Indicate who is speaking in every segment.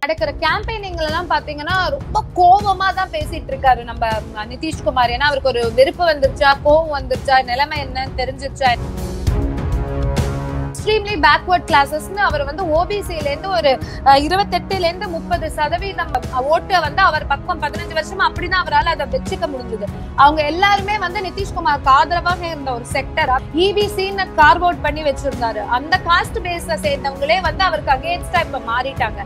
Speaker 1: நடக்கிற கேம்பெயினிங்ல எல்லாம் பாத்தீங்கன்னா ரொம்ப கோவமா தான் பேசிட்டு இருக்காரு நம்ம அஹ், நிதிஷ்குமார் ஏன்னா அவருக்கு ஒரு வெறுப்பு வந்துருச்சா கோவம் வந்துருச்சா நிலைமை என்னன்னு தெரிஞ்சிருச்சா எக்ஸ்ட்ரீம்லி பேக்வர்ட் கிளாஸஸ்னு அவர் வந்து ஓபிசில இருந்து ஒரு அஹ், இருபத்தெட்டுல இருந்து முப்பது சதவீதம் ஓட்டை வந்து அவர் பக்கம் பதினஞ்சு வருஷமா அப்படிதான் அவரால் அதை வச்சுக்க முடிஞ்சது அவங்க எல்லாருமே வந்து நிதிஷ்குமாருக்கு ஆதரவாக இருந்த ஒரு செக்டர் இபிசின்னு கார்வ் அவுட் பண்ணி வச்சிருந்தாரு அந்த காஸ்ட் பேஸ்ல சேர்ந்தவங்களே வந்து அவருக்கு அகேன்ஸ்டா இப்ப மாறிட்டாங்க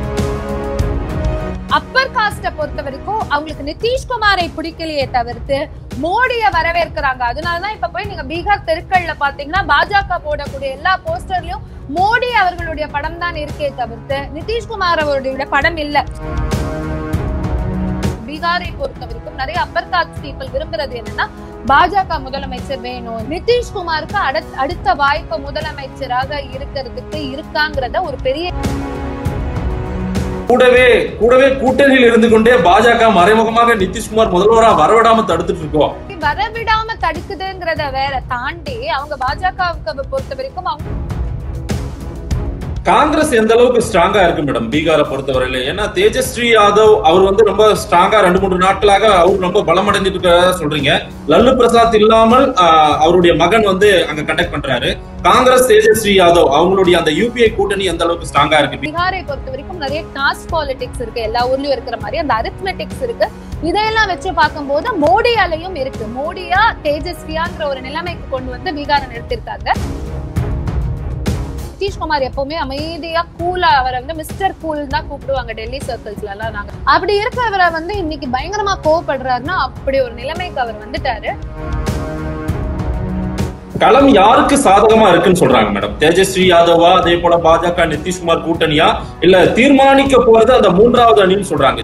Speaker 1: அப்பர் காஸ்ட பொறுத்த வரைக்கும் அவங்களுக்கு நிதிஷ்குமாரை பிடிக்கலையே தவிர்த்து மோடிய வரவேற்கிறாங்க அதனாலதான் இப்ப போய் நீங்க பீகார் தெருக்கள்ல பாத்தீங்கன்னா பாஜக போடக்கூடிய எல்லா போஸ்டர்லயும் மோடி அவர்களுடைய படம் தான் இருக்கே தவிர்த்து நிதிஷ்குமார் அவருடைய படம் இல்ல பீகாரை பொறுத்த வரைக்கும் நிறைய அப்பர் காஸ்ட் பீப்புள் விரும்புறது என்னன்னா பாஜக முதலமைச்சர் வேணும் நிதிஷ்குமாருக்கு அடுத்- அடுத்த வாய்ப்பு முதலமைச்சராக இருக்கிறதுக்கு இருக்காங்கிறத ஒரு பெரிய
Speaker 2: கூடவே கூடவே கூட்டணியில் இருந்து கொண்டே பாஜக மறைமுகமாக நிதிஷ்குமார் முதல்வரா வரவிடாம தடுத்துட்டு இருக்கோம்
Speaker 1: வரவிடாம தடுக்குதுங்கிறத வேற தாண்டி அவங்க பாஜகவுக்கு பொறுத்த வரைக்கும் அவங்க
Speaker 2: காங்கிரஸ் எந்த அளவுக்கு ஸ்ட்ராங்கா இருக்கு மேடம் பீகாரை பொறுத்தவரையில ஏன்னா தேஜஸ்வி யாதவ் அவர் வந்து ரொம்ப ஸ்ட்ராங்கா ரெண்டு மூன்று நாட்களாக அவர் ரொம்ப பலமடைஞ்சிட்டு இருக்கிறதா சொல்றீங்க லல்லு பிரசாத் இல்லாமல் ஆஹ், அவருடைய மகன் வந்து அங்க கண்டக்ட் பண்றாரு காங்கிரஸ் தேஜஸ்வி யாதவ் அவங்களுடைய அந்த யூபிஐ கூட்டணி எந்த அளவுக்கு ஸ்ட்ராங்கா இருக்கு
Speaker 1: பீகாரை பொறுத்த வரைக்கும் நிறைய காஸ்ட் பாலிடிக்ஸ் இருக்கு எல்லா ஊர்லயும் இருக்கிற மாதிரி அந்த அரித்மெட்டிக்ஸ் இருக்கு இதையெல்லாம் வச்சு பார்க்கும்போது மோடியாலையும் இருக்கு மோடியா தேஜஸ்வியாங்கிற ஒரு நிலைமைக்கு கொண்டு வந்து பீகாரை நிறுத்திருக்காங்க நிதிஷ்குமார் எப்பவுமே அமைதியா கூலா அவரை வந்து மிஸ்டர் கூல் தான் கூப்பிடுவாங்க டெல்லி சர்க்கிள்ஸ்ல எல்லாம் நாங்க அப்படி இருக்கிறவரை வந்து இன்னைக்கு பயங்கரமா கோவப்படுறாருன்னா அப்படி ஒரு நிலைமைக்கு அவர் வந்துட்டாரு
Speaker 2: களம் யாருக்கு சாதகமா இருக்குன்னு சொல்றாங்க மேடம் தேஜஸ்வி யாதவா அதே போல பாஜக நிதிஷ்குமார் கூட்டணியா இல்ல தீர்மானிக்க போறது அந்த மூன்றாவது அணின்னு சொல்றாங்க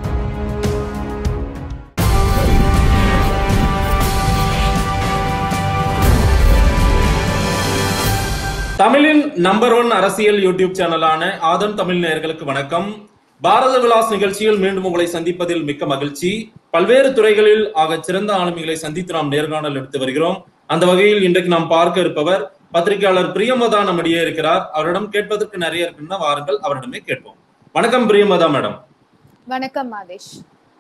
Speaker 2: தமிழின் நம்பர் ஒன் அரசியல் யூடியூப் சேனலான ஆதன் தமிழ் நேயர்களுக்கு வணக்கம் பாரத விலாஸ் நிகழ்ச்சியில் மீண்டும் உங்களை சந்திப்பதில் மிக்க மகிழ்ச்சி பல்வேறு துறைகளில் ஆக சிறந்த ஆளுமைகளை சந்தித்து நாம் நேர்காணல் எடுத்து வருகிறோம் அந்த வகையில் இன்றைக்கு நாம் பார்க்க இருப்பவர் பத்திரிகையாளர் பிரியமதா நம்மிடையே இருக்கிறார் அவரிடம் கேட்பதற்கு நிறைய இருக்குன்னா வாருங்கள் அவரிடமே கேட்போம் வணக்கம் பிரியமதா மேடம்
Speaker 1: வணக்கம் மாதேஷ்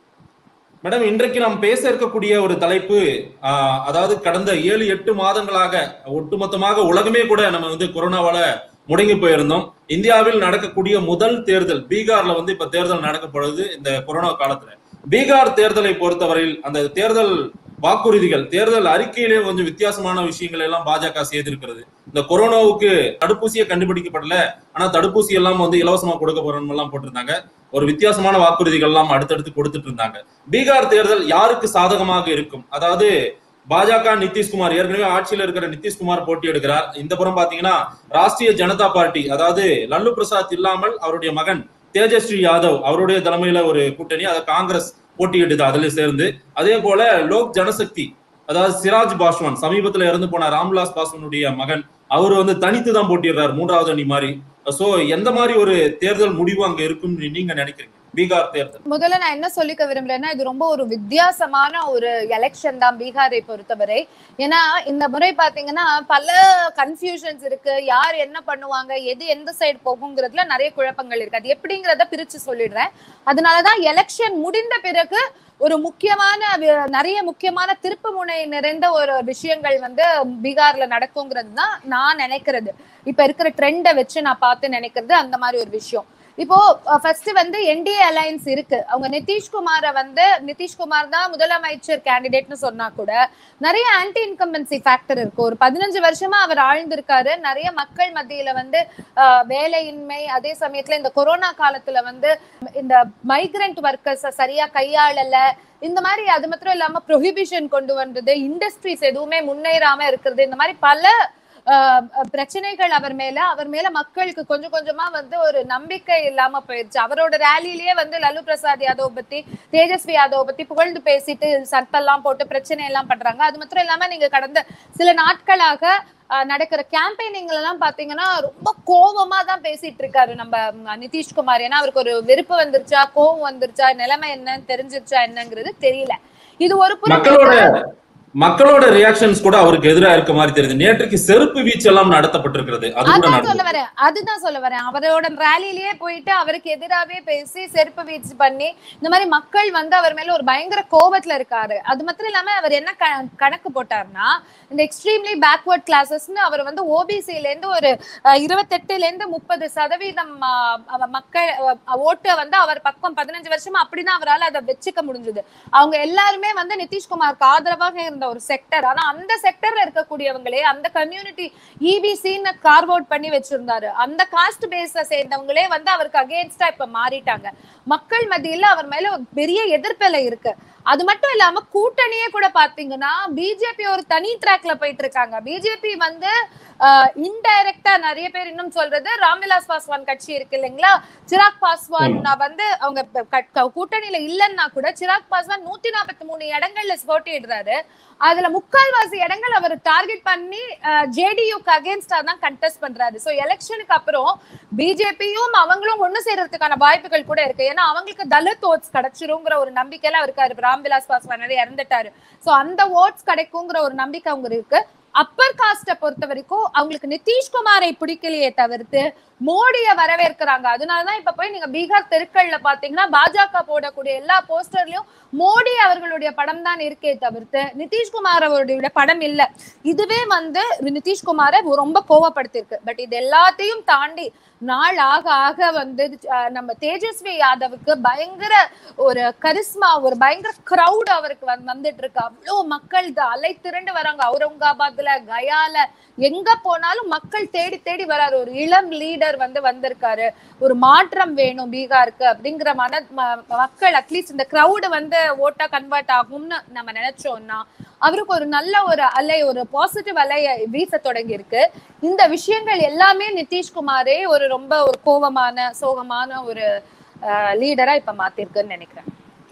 Speaker 2: மேடம் இன்றைக்கு நாம் பேச இருக்கக்கூடிய ஒரு தலைப்பு ஆஹ், அதாவது கடந்த ஏழு எட்டு மாதங்களாக ஒட்டுமொத்தமாக உலகமே கூட நம்ம வந்து கொரோனாவால முடங்கி போயிருந்தோம் இந்தியாவில் நடக்கக்கூடிய முதல் தேர்தல் பீகார்ல வந்து இப்ப தேர்தல் நடக்கப்படுது இந்த கொரோனா காலத்துல பீகார் தேர்தலை பொறுத்தவரையில் அந்த தேர்தல் வாக்குறுதிகள் தேர்தல் அறிக்கையிலே கொஞ்சம் வித்தியாசமான விஷயங்கள் எல்லாம் பாஜக செய்திருக்கிறது இந்த கொரோனாவுக்கு தடுப்பூசியே கண்டுபிடிக்கப்படல ஆனா தடுப்பூசி எல்லாம் வந்து இலவசமா கொடுக்க போறோம்னு எல்லாம் போட்டிருந்தாங்க ஒரு வித்தியாசமான வாக்குறுதிகள் எல்லாம் அடுத்தடுத்து கொடுத்துட்டு இருந்தாங்க பீகார் தேர்தல் யாருக்கு சாதகமாக இருக்கும் அதாவது பாஜக நிதிஷ்குமார் ஏற்கனவே ஆட்சியில் இருக்கிற நிதிஷ்குமார் போட்டி எடுக்கிறார் இந்த புறம் பாத்தீங்கன்னா ராஷ்டிரிய ஜனதா பார்ட்டி அதாவது லல்லு பிரசாத் இல்லாமல் அவருடைய மகன் தேஜஸ்வி யாதவ் அவருடைய தலைமையில ஒரு கூட்டணி அதை காங்கிரஸ் போட்டியிடுது அதுல சேர்ந்து அதே போல லோக் ஜனசக்தி அதாவது சிராஜ் பாஸ்வான் சமீபத்துல இறந்து போன ராம்விலாஸ் பாஸ்வானுடைய மகன் அவர் வந்து தனித்து தான் போட்டிடுறாரு மூன்றாவது அணி மாதிரி சோ எந்த மாதிரி ஒரு தேர்தல் முடிவு அங்க இருக்கும்னு நீங்க நினைக்கிறீங்க பீகார் தேர்தல்
Speaker 1: முதல்ல நான் என்ன சொல்லிக்க விரும்புறேன்னா இது ரொம்ப ஒரு வித்தியாசமான ஒரு எலெக்ஷன் தான் பீகாரை பொறுத்தவரை ஏன்னா இந்த முறை பாத்தீங்கன்னா பல கன்ஃபியூஷன்ஸ் இருக்கு யார் என்ன பண்ணுவாங்க எது எந்த சைடு போகுங்கிறதுல நிறைய குழப்பங்கள் இருக்கு அது எப்படிங்கிறத பிரிச்சு சொல்லிடுறேன் அதனாலதான் எலெக்ஷன் முடிந்த பிறகு ஒரு முக்கியமான வி- நிறைய முக்கியமான திருப்பு முனை நிறைந்த ஒரு விஷயங்கள் வந்து பீகார்ல நடக்குங்கிறது தான் நான் நினைக்கிறது இப்ப இருக்கிற ட்ரெண்டை வச்சு நான் பார்த்து நினைக்கிறது அந்த மாதிரி ஒரு விஷயம் இப்போ ஃபர்ஸ்ட் வந்து என்டிஏ அலையன்ஸ் இருக்கு அவங்க நிதிஷ்குமாரை வந்து நிதிஷ்குமார் தான் முதலமைச்சர் கேண்டிடேட்னு சொன்னா கூட நிறைய ஆன்டி இன்கம்பன்சி ஃபேக்டர் இருக்கு ஒரு பதினஞ்சு வருஷமா அவர் ஆழ்ந்திருக்காரு நிறைய மக்கள் மத்தியில வந்து அஹ், வேலையின்மை அதே சமயத்துல இந்த கொரோனா காலத்துல வந்து இந்த மைக்ரண்ட் ஒர்க்கர்ஸ் சரியா கையாளல இந்த மாதிரி அது மாத்திரம் இல்லாம ப்ரொஹிபிஷன் கொண்டு வந்தது இண்டஸ்ட்ரீஸ் எதுவுமே முன்னேறாம இருக்கிறது இந்த மாதிரி பல ஆஹ் பிரச்சனைகள் அவர் மேல அவர் மேல மக்களுக்கு கொஞ்சம் கொஞ்சமா வந்து ஒரு நம்பிக்கை இல்லாம போயிருச்சு அவரோட ரேலிலேயே வந்து லல்லு பிரசாத் யாதவ் பத்தி தேஜஸ்வி யாதவ் பத்தி புகழ்ந்து பேசிட்டு சத்தெல்லாம் போட்டு பிரச்சனை எல்லாம் பண்றாங்க அது மாத்திரம் இல்லாம நீங்க கடந்த சில நாட்களாக ஆஹ் நடக்கிற கேம்பெயினிங்ல எல்லாம் பாத்தீங்கன்னா ரொம்ப கோவமா தான் பேசிட்டு இருக்காரு நம்ம ம், நிதிஷ்குமார் ஏன்னா அவருக்கு ஒரு வெறுப்பு வந்துருச்சா கோவம் வந்துருச்சா நிலைமை என்னன்னு தெரிஞ்சிருச்சா என்னங்கிறது தெரியல இது ஒரு புறம்
Speaker 2: மக்களோட மக்களோட ரியாக்ஷன்ஸ் கூட அவருக்கு எதிராக இருக்க மாதிரி தெரியுது நேற்றுக்கு செருப்பு வீச்சு எல்லாம் நடத்தப்பட்டிருக்கிறது அது கூட
Speaker 1: அதான்
Speaker 2: நடந்தது
Speaker 1: சொல்ல வரேன் அதுதான் சொல்ல வரேன் அவரோட ரேலிலேயே போயிட்டு அவருக்கு எதிராவே பேசி செருப்பு வீச்சு பண்ணி இந்த மாதிரி மக்கள் வந்து அவர் மேல ஒரு பயங்கர கோபத்துல இருக்காரு அது மாத்திரம் இல்லாம அவர் என்ன க- கணக்கு போட்டாருன்னா இந்த எக்ஸ்ட்ரீம்லி பேக்வர்ட் கிளாஸஸ்னு அவர் வந்து ஓபிசில இருந்து ஒரு அஹ், இருபத்தெட்டுல இருந்து முப்பது சதவீதம் அஹ், அவ- மக்கள் அஹ், ஓட்டை வந்து அவர் பக்கம் பதினஞ்சு வருஷமா அப்படிதான் அவரால் அதை வச்சுக்க முடிஞ்சது அவங்க எல்லாருமே வந்து நிதிஷ்குமாருக்கு ஆதரவாக இருந்த ஒரு செக்டர் ஆனா அந்த செக்டர்ல இருக்கக்கூடியவங்களே அந்த கம்யூனிட்டி இபிசின்னு கார்வ் அவுட் பண்ணி வச்சிருந்தாரு அந்த காஸ்ட் பேஸ சேர்ந்தவங்களே வந்து அவருக்கு அகேன்ஸ்டா இப்ப மாறிட்டாங்க மக்கள் மத்தியில அவர் மேல ஒரு பெரிய எதிர்ப்பலை இருக்கு அது மட்டும் இல்லாம கூட்டணியே கூட பாத்தீங்கன்னா பிஜேபி ஒரு தனி ட்ராக்ல போயிட்டு இருக்காங்க பிஜேபி வந்து இன்டைரக்டா நிறைய பேர் இன்னும் சொல்றது ராம்விலாஸ் பாஸ்வான் கட்சி இருக்கு இல்லைங்களா சிராக் பாஸ்வான் வந்து அவங்க ப- க- க- கூட்டணியில இல்லைன்னா கூட சிராக் பாஸ்வான் நூத்தி நாற்பத்தி மூணு இடங்கள்ல போட்டியிடுறாரு அதுல முக்கால்வாசி இடங்கள் அவர் டார்கெட் பண்ணி ஜேடியூக்கு அகேன்ஸ்டா தான் கண்டெஸ்ட் பண்றாரு சோ எலெக்ஷனுக்கு அப்புறம் பிஜேபியும் அவங்களும் ஒண்ணு சேர்றதுக்கான வாய்ப்புகள் கூட இருக்கு ஏன்னா அவங்களுக்கு தலித் ஓட்ஸ் கிடைச்சிருங்கிற ஒரு நம்பிக்கையில இருக்காரு ராம்விலாஸ் பாஸ்வான் வந்து இறந்துட்டாரு சோ அந்த ஓட்ஸ் கிடைக்குங்கிற ஒரு நம்பிக்கை அவங்க இருக்கு அப்பர் காஸ்ட பொறுத்த வரைக்கும் அவங்களுக்கு நிதிஷ்குமாரை பிடிக்கலையே தவிர்த்து மோடிய வரவேற்கிறாங்க அதனாலதான் இப்ப போய் நீங்க பீகார் தெருக்கள்ல பாத்தீங்கன்னா பாஜக போடக்கூடிய எல்லா போஸ்டர்லயும் மோடி அவர்களுடைய படம் தான் இருக்கே தவிர்த்து நிதிஷ்குமார் அவருடைய படம் இல்ல இதுவே வந்து நிதிஷ்குமாரை ரொம்ப கோவப்படுத்திருக்கு பட் இது எல்லாத்தையும் தாண்டி நாள் ஆக ஆக வந்து அஹ், நம்ம தேஜஸ்வி யாதவுக்கு பயங்கர ஒரு கரிஸ்மா ஒரு பயங்கர கிரவுட் அவருக்கு வந்து- வந்துட்டு இருக்கு அவ்வளோ மக்கள் த- அலை திரண்டு வராங்க அவுரங்காபாத்ல கயால எங்க போனாலும் மக்கள் தேடி தேடி வராரு ஒரு இளம் லீடர் வந்து வந்திருக்காரு ஒரு மாற்றம் வேணும் பீகாருக்கு அப்படிங்கிற மன ம- மக்கள் அட்லீஸ்ட் இந்த கிரவுடு வந்து ஓட்டா கன்வெர்ட் ஆகும்னு நம்ம நினைச்சோம்னா அவருக்கு ஒரு நல்ல ஒரு அலை ஒரு பாசிட்டிவ் அலைய வீச தொடங்கி இருக்கு இந்த விஷயங்கள் எல்லாமே நிதிஷ்குமாரே ஒரு ரொம்ப ஒரு கோவமான சோகமான ஒரு லீடரா இப்ப மாத்திருக்குன்னு நினைக்கிறேன்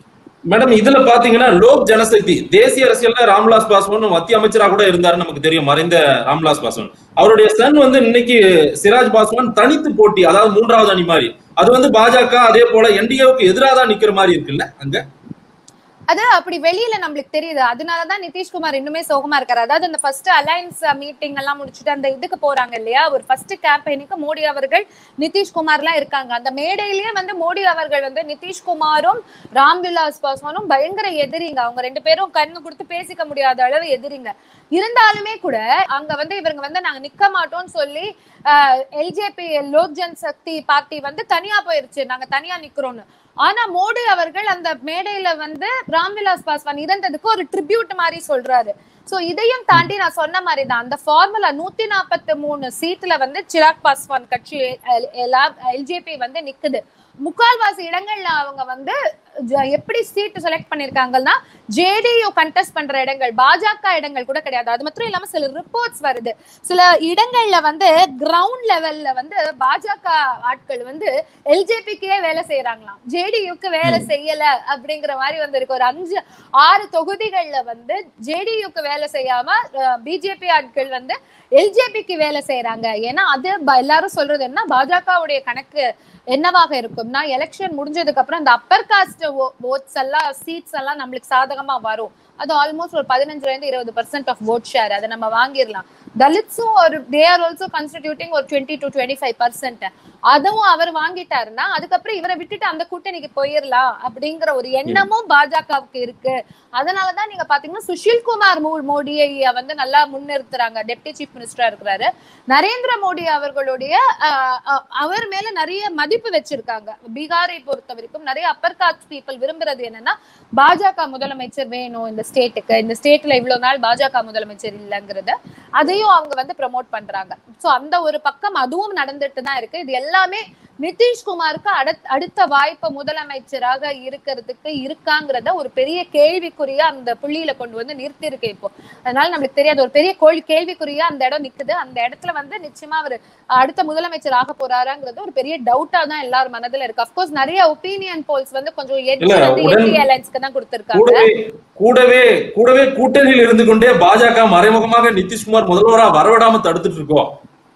Speaker 2: மேடம் இதுல பாத்தீங்கன்னா லோக் ஜனசக்தி தேசிய அரசியல்ல ராம்விலாஸ் பாஸ்வான் மத்திய அமைச்சரா கூட இருந்தாரு நமக்கு தெரியும் மறைந்த ராம்விலாஸ் பாஸ்வான் அவருடைய சன் வந்து இன்னைக்கு சிராஜ் பாஸ்வான் தனித்து போட்டி அதாவது மூன்றாவது அணி மாதிரி அது வந்து பாஜக அதே போல என்டிஏவுக்கு எதிராக தான் நிக்கிற மாதிரி இருக்குல்ல அங்க
Speaker 1: அது அப்படி வெளியில நம்மளுக்கு தெரியுது அதனாலதான் நிதிஷ்குமார் இன்னுமே சோகமா இருக்காரு அதாவது அந்த ஃபர்ஸ்ட் அலையன்ஸ் மீட்டிங் எல்லாம் முடிச்சுட்டு அந்த இதுக்கு போறாங்க இல்லையா ஒரு ஃபர்ஸ்ட் கேம்பெயினுக்கு மோடி அவர்கள் நிதிஷ்குமார் எல்லாம் இருக்காங்க அந்த மேடையிலேயே வந்து மோடி அவர்கள் வந்து நிதிஷ்குமாரும் ராம்விலாஸ் பாஸ்வானும் பயங்கர எதிரிங்க அவங்க ரெண்டு பேரும் கண்ணு கொடுத்து பேசிக்க முடியாத அளவு எதிரிங்க இருந்தாலுமே கூட அங்க வந்து இவங்க வந்து நாங்க நிக்க மாட்டோம்னு சொல்லி எல்ஜேபி லோக் ஜன் சக்தி பார்ட்டி வந்து தனியா போயிருச்சு நாங்க தனியா நிக்கிறோம்னு ஆனா மோடி அவர்கள் அந்த மேடையில வந்து ராம்விலாஸ் பாஸ்வான் இறந்ததுக்கு ஒரு ட்ரிபியூட் மாதிரி சொல்றாரு சோ இதையும் தாண்டி நான் சொன்ன மாதிரி தான் அந்த ஃபார்முலா நூத்தி நாற்பத்தி மூணு சீட்ல வந்து சிராக் பாஸ்வான் கட்சி எல்ஜேபி வந்து நிக்குது முக்கால்வாசி இடங்கள்ல அவங்க வந்து ஜ- எப்படி சீட் செலக்ட் பண்ணிருக்காங்கன்னா ஜேடியு கண்டெஸ்ட் பண்ற இடங்கள் பாஜக இடங்கள் கூட கிடையாது அது மாத்திரம் இல்லாம சில ரிப்போர்ட்ஸ் வருது சில இடங்கள்ல வந்து கிரவுண்ட் லெவல்ல வந்து பாஜக ஆட்கள் வந்து எல்ஜேபிக்கே வேலை செய்யறாங்களாம் ஜேடியுக்கு வேலை செய்யல அப்படிங்கிற மாதிரி வந்து இருக்கு ஒரு அஞ்சு ஆறு தொகுதிகள்ல வந்து ஜேடியுக்கு வேலை செய்யாம பிஜேபி ஆட்கள் வந்து எல்ஜேபிக்கு வேலை செய்யறாங்க ஏன்னா அது ப- எல்லாரும் சொல்றது என்ன பாஜகவுடைய கணக்கு என்னவாக இருக்கும்னா எலெக்ஷன் முடிஞ்சதுக்கு அப்புறம் இந்த அப்பர் காஸ்ட் ஓட்ஸ் எல்லாம் சீட்ஸ் எல்லாம் நம்மளுக்கு சாதகமா வரும் அது ஆல்மோஸ்ட் ஒரு பதினஞ்சுல இருந்து இருபது பர்சன்ட் ஆஃப் vote ஷேர் அதை நம்ம வாங்கிடலாம் தலித்ஸும் ஒரு தே ஆர் ஆல்சோ கன்ஸ்டிடியூட்டிங் ஒரு twenty to twenty five percent அதுவும் அவர் வாங்கிட்டாருன்னா அதுக்கப்புறம் இவரை விட்டுட்டு அந்த கூட்டணிக்கு போயிடலாம் அப்படிங்கிற ஒரு எண்ணமும் பாஜகவுக்கு இருக்கு அதனாலதான் நீங்க பாத்தீங்கன்னா சுஷில் குமார் மோ- மோடியை வந்து நல்லா முன்னிறுத்துறாங்க டெப்டி சீஃப் மினிஸ்டரா இருக்கிறாரு நரேந்திர மோடி அவர்களுடைய ஆஹ், அஹ், அவர் மேல நிறைய மதிப்பு வச்சிருக்காங்க பீகாரை பொறுத்த வரைக்கும் நிறைய அப்பர் காஸ்ட் பீப்புள் விரும்புறது என்னன்னா பாஜக முதலமைச்சர் வேணும் இந்த ஸ்டேட்டுக்கு இந்த ஸ்டேட்ல இவ்வளவு நாள் பாஜக முதலமைச்சர் இல்லைங்கிறத அதையும் அவங்க வந்து ப்ரமோட் பண்றாங்க சோ அந்த ஒரு பக்கம் அதுவும் நடந்துட்டு தான் இருக்கு இது எல்லாமே நிதிஷ்குமாருக்கு அடுத்த அடுத்த வாய்ப்பு முதலமைச்சராக இருக்கிறதுக்கு இருக்காங்கிறத ஒரு பெரிய கேள்விக்குறியா அந்த புள்ளியில கொண்டு வந்து நிறுத்தி இருக்கு இப்போ அதனால நம்மளுக்கு தெரியாது ஒரு பெரிய கோழி கேள்விக்குறியா அந்த இடம் நிக்குது அந்த இடத்துல வந்து நிச்சயமா அவர் அடுத்த முதலமைச்சர் ஆக போறாராங்கிறது ஒரு பெரிய டவுட்டா தான் எல்லாரும் மனதுல இருக்கு அப்கோர்ஸ் நிறைய ஒப்பீனியன் போல்ஸ் வந்து கொஞ்சம் எட்ஜ்
Speaker 2: இல்ல,
Speaker 1: வந்து
Speaker 2: உடன்-
Speaker 1: என்டி அலைன்ஸ்க்கு தான் கொடுத்திருக்காங்க
Speaker 2: கூடவே கூடவே கூடவே கூட்டணியில் இருந்து கொண்டே பாஜக மறைமுகமாக நிதிஷ்குமார் முதல்வரா வரவிடாம தடுத்துட்டு இருக்கோம்